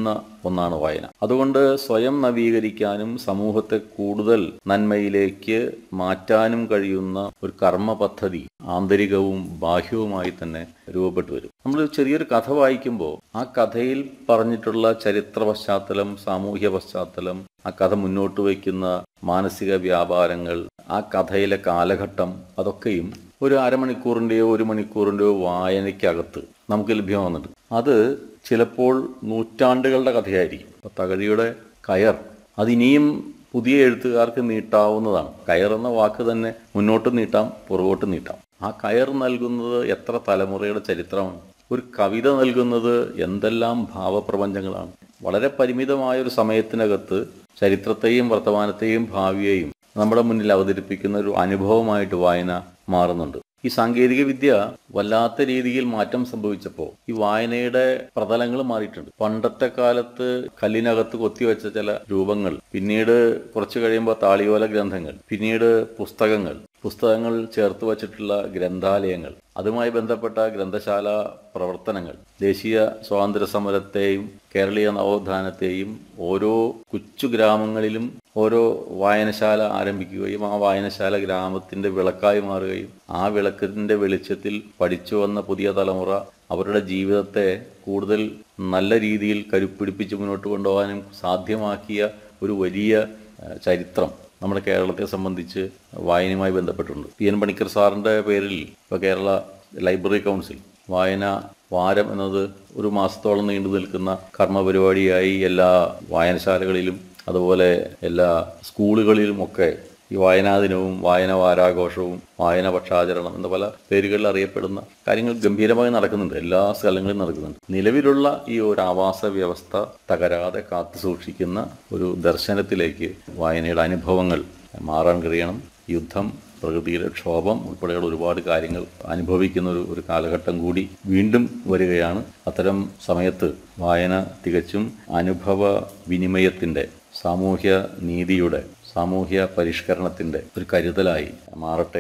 കഴിയുന്ന ഒന്നാണ് വായന അതുകൊണ്ട് സ്വയം നവീകരിക്കാനും സമൂഹത്തെ കൂടുതൽ നന്മയിലേക്ക് മാറ്റാനും കഴിയുന്ന ഒരു കർമ്മ പദ്ധതി ആന്തരികവും ബാഹ്യവുമായി തന്നെ രൂപപ്പെട്ടു വരും നമ്മൾ ചെറിയൊരു കഥ വായിക്കുമ്പോൾ ആ കഥയിൽ പറഞ്ഞിട്ടുള്ള ചരിത്ര പശ്ചാത്തലം സാമൂഹ്യ പശ്ചാത്തലം ആ കഥ മുന്നോട്ട് വയ്ക്കുന്ന മാനസിക വ്യാപാരങ്ങൾ ആ കഥയിലെ കാലഘട്ടം അതൊക്കെയും ഒരു അരമണിക്കൂറിൻ്റെയോ ഒരു മണിക്കൂറിൻ്റെയോ വായനയ്ക്കകത്ത് നമുക്ക് ലഭ്യമാകുന്നുണ്ട് അത് ചിലപ്പോൾ നൂറ്റാണ്ടുകളുടെ കഥയായിരിക്കും അപ്പോൾ തകഴിയുടെ കയർ അതിനിയും പുതിയ എഴുത്തുകാർക്ക് നീട്ടാവുന്നതാണ് കയർ എന്ന വാക്ക് തന്നെ മുന്നോട്ട് നീട്ടാം പുറകോട്ട് നീട്ടാം ആ കയർ നൽകുന്നത് എത്ര തലമുറയുടെ ചരിത്രമാണ് ഒരു കവിത നൽകുന്നത് എന്തെല്ലാം ഭാവപ്രപഞ്ചങ്ങളാണ് വളരെ പരിമിതമായ ഒരു സമയത്തിനകത്ത് ചരിത്രത്തെയും വർത്തമാനത്തെയും ഭാവിയെയും നമ്മുടെ മുന്നിൽ അവതരിപ്പിക്കുന്ന ഒരു അനുഭവമായിട്ട് വായന മാറുന്നുണ്ട് ഈ സാങ്കേതിക വിദ്യ വല്ലാത്ത രീതിയിൽ മാറ്റം സംഭവിച്ചപ്പോൾ ഈ വായനയുടെ പ്രതലങ്ങൾ മാറിയിട്ടുണ്ട് പണ്ടത്തെ കാലത്ത് കല്ലിനകത്ത് കൊത്തിവെച്ച ചില രൂപങ്ങൾ പിന്നീട് കുറച്ചു കഴിയുമ്പോൾ താളിയോല ഗ്രന്ഥങ്ങൾ പിന്നീട് പുസ്തകങ്ങൾ പുസ്തകങ്ങൾ ചേർത്ത് വച്ചിട്ടുള്ള ഗ്രന്ഥാലയങ്ങൾ അതുമായി ബന്ധപ്പെട്ട ഗ്രന്ഥശാല പ്രവർത്തനങ്ങൾ ദേശീയ സ്വാതന്ത്ര്യ സമരത്തെയും കേരളീയ നവോത്ഥാനത്തെയും ഓരോ കൊച്ചു ഗ്രാമങ്ങളിലും ഓരോ വായനശാല ആരംഭിക്കുകയും ആ വായനശാല ഗ്രാമത്തിന്റെ വിളക്കായി മാറുകയും ആ വിളക്കിന്റെ വെളിച്ചത്തിൽ പഠിച്ചു വന്ന പുതിയ തലമുറ അവരുടെ ജീവിതത്തെ കൂടുതൽ നല്ല രീതിയിൽ കരുപ്പിടിപ്പിച്ച് മുന്നോട്ട് കൊണ്ടുപോകാനും സാധ്യമാക്കിയ ഒരു വലിയ ഏഹ്, ചരിത്രം നമ്മുടെ കേരളത്തെ സംബന്ധിച്ച് വായനയുമായി ബന്ധപ്പെട്ടിട്ടുണ്ട് പി എൻ പണിക്കർ സാറിൻ്റെ പേരിൽ ഇപ്പോൾ കേരള ലൈബ്രറി കൗൺസിൽ വായന വാരം എന്നത് ഒരു മാസത്തോളം നീണ്ടു നിൽക്കുന്ന കർമ്മ പരിപാടിയായി എല്ലാ വായനശാലകളിലും അതുപോലെ എല്ലാ സ്കൂളുകളിലുമൊക്കെ ഈ വായനാ ദിനവും വായന വാരാഘോഷവും വായന പക്ഷാചരണം എന്ന പല പേരുകളിൽ അറിയപ്പെടുന്ന കാര്യങ്ങൾ ഗംഭീരമായി നടക്കുന്നുണ്ട് എല്ലാ സ്ഥലങ്ങളിലും നടക്കുന്നുണ്ട് നിലവിലുള്ള ഈ ഒരു ആവാസ വ്യവസ്ഥ തകരാതെ കാത്തു സൂക്ഷിക്കുന്ന ഒരു ദർശനത്തിലേക്ക് വായനയുടെ അനുഭവങ്ങൾ മാറാൻ കഴിയണം യുദ്ധം പ്രകൃതിയിലെ ക്ഷോഭം ഉൾപ്പെടെയുള്ള ഒരുപാട് കാര്യങ്ങൾ അനുഭവിക്കുന്ന ഒരു ഒരു കാലഘട്ടം കൂടി വീണ്ടും വരികയാണ് അത്തരം സമയത്ത് വായന തികച്ചും അനുഭവ വിനിമയത്തിൻ്റെ സാമൂഹ്യ നീതിയുടെ സാമൂഹ്യ പരിഷ്കരണത്തിൻ്റെ ഒരു കരുതലായി മാറട്ടെ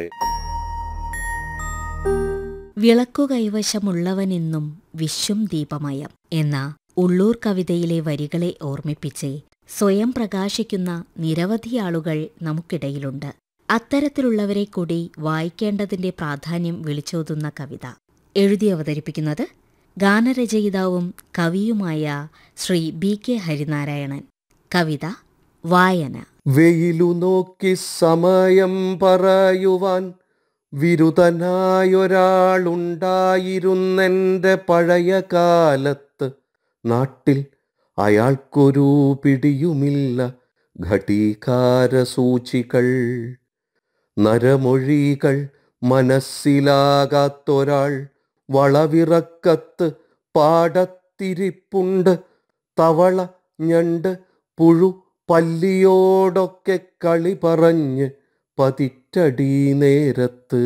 വിളക്കു കൈവശമുള്ളവനെന്നും വിശ്വം ദീപമയം എന്ന ഉള്ളൂർ കവിതയിലെ വരികളെ ഓർമ്മിപ്പിച്ച് സ്വയം പ്രകാശിക്കുന്ന നിരവധി ആളുകൾ നമുക്കിടയിലുണ്ട് അത്തരത്തിലുള്ളവരെ കൂടി വായിക്കേണ്ടതിന്റെ പ്രാധാന്യം വിളിച്ചോതുന്ന കവിത എഴുതി അവതരിപ്പിക്കുന്നത് ഗാനരചയിതാവും കവിയുമായ ശ്രീ ബി കെ ഹരിനാരായണൻ കവിത വായന വെയിലു നോക്കി സമയം പറയുവാൻ വിരുതനായൊരാളുണ്ടായിരുന്നെൻ്റെ പഴയ കാലത്ത് നാട്ടിൽ അയാൾക്കൊരു പിടിയുമില്ല ഘടീകാരസൂചികൾ നരമൊഴികൾ മനസ്സിലാകാത്തൊരാൾ വളവിറക്കത്ത് പാടത്തിരിപ്പുണ്ട് തവള ഞണ്ട് പുഴു പല്ലിയോടൊക്കെ കളി പറഞ്ഞ് പതിറ്റടി നേരത്ത്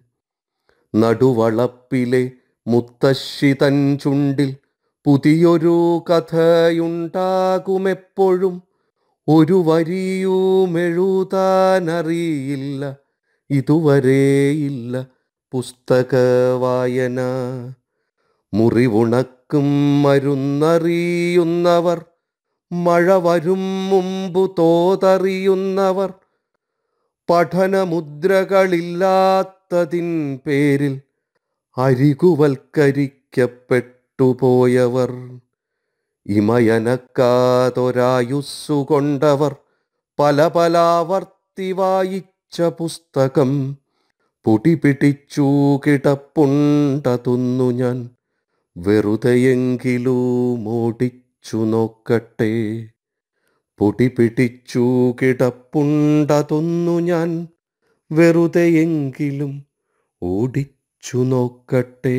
നടുവളപ്പിലെ മുത്തശ്ശി തൻ ചുണ്ടിൽ പുതിയൊരു കഥയുണ്ടാകുമെപ്പോഴും ഒരു വരിയും എഴുതാനറിയില്ല ഇതുവരെയില്ല പുസ്തക വായന മുറിവുണക്കും മരുന്നറിയുന്നവർ മഴ വരും മുമ്പു തോതറിയുന്നവർ പഠനമുദ്രകളില്ലാത്തതിൻ പേരിൽ അരികുവൽക്കരിക്കപ്പെട്ടുപോയവർ ഇമയനക്കാതൊരായുസ്സുകൊണ്ടവർ പല പല ആവർത്തി വായിച്ച പുസ്തകം പൊടി പിടിച്ചു കിടപ്പുണ്ടതുന്നു ഞാൻ വെറുതെയെങ്കിലും ഓടിച്ചു നോക്കട്ടെ പൊടി പിടിച്ചു കിടപ്പുണ്ടതൊന്നു ഞാൻ വെറുതെയെങ്കിലും ഓടിച്ചു നോക്കട്ടെ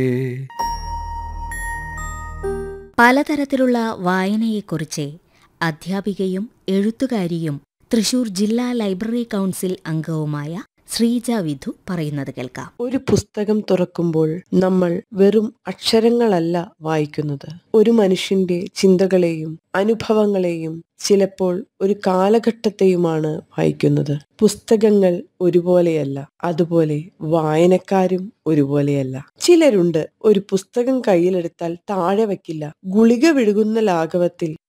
പലതരത്തിലുള്ള വായനയെക്കുറിച്ച് അധ്യാപികയും എഴുത്തുകാരിയും തൃശൂർ ജില്ലാ ലൈബ്രറി കൗൺസിൽ അംഗവുമായ ശ്രീജ വിധു പറയുന്നത് കേൾക്കാം ഒരു പുസ്തകം തുറക്കുമ്പോൾ നമ്മൾ വെറും അക്ഷരങ്ങളല്ല വായിക്കുന്നത് ഒരു മനുഷ്യന്റെ ചിന്തകളെയും അനുഭവങ്ങളെയും ചിലപ്പോൾ ഒരു കാലഘട്ടത്തെയുമാണ് വായിക്കുന്നത് പുസ്തകങ്ങൾ ഒരുപോലെയല്ല അതുപോലെ വായനക്കാരും ഒരുപോലെയല്ല ചിലരുണ്ട് ഒരു പുസ്തകം കയ്യിലെടുത്താൽ താഴെ വയ്ക്കില്ല ഗുളിക വിഴുകുന്ന ലാഘവത്തിൽ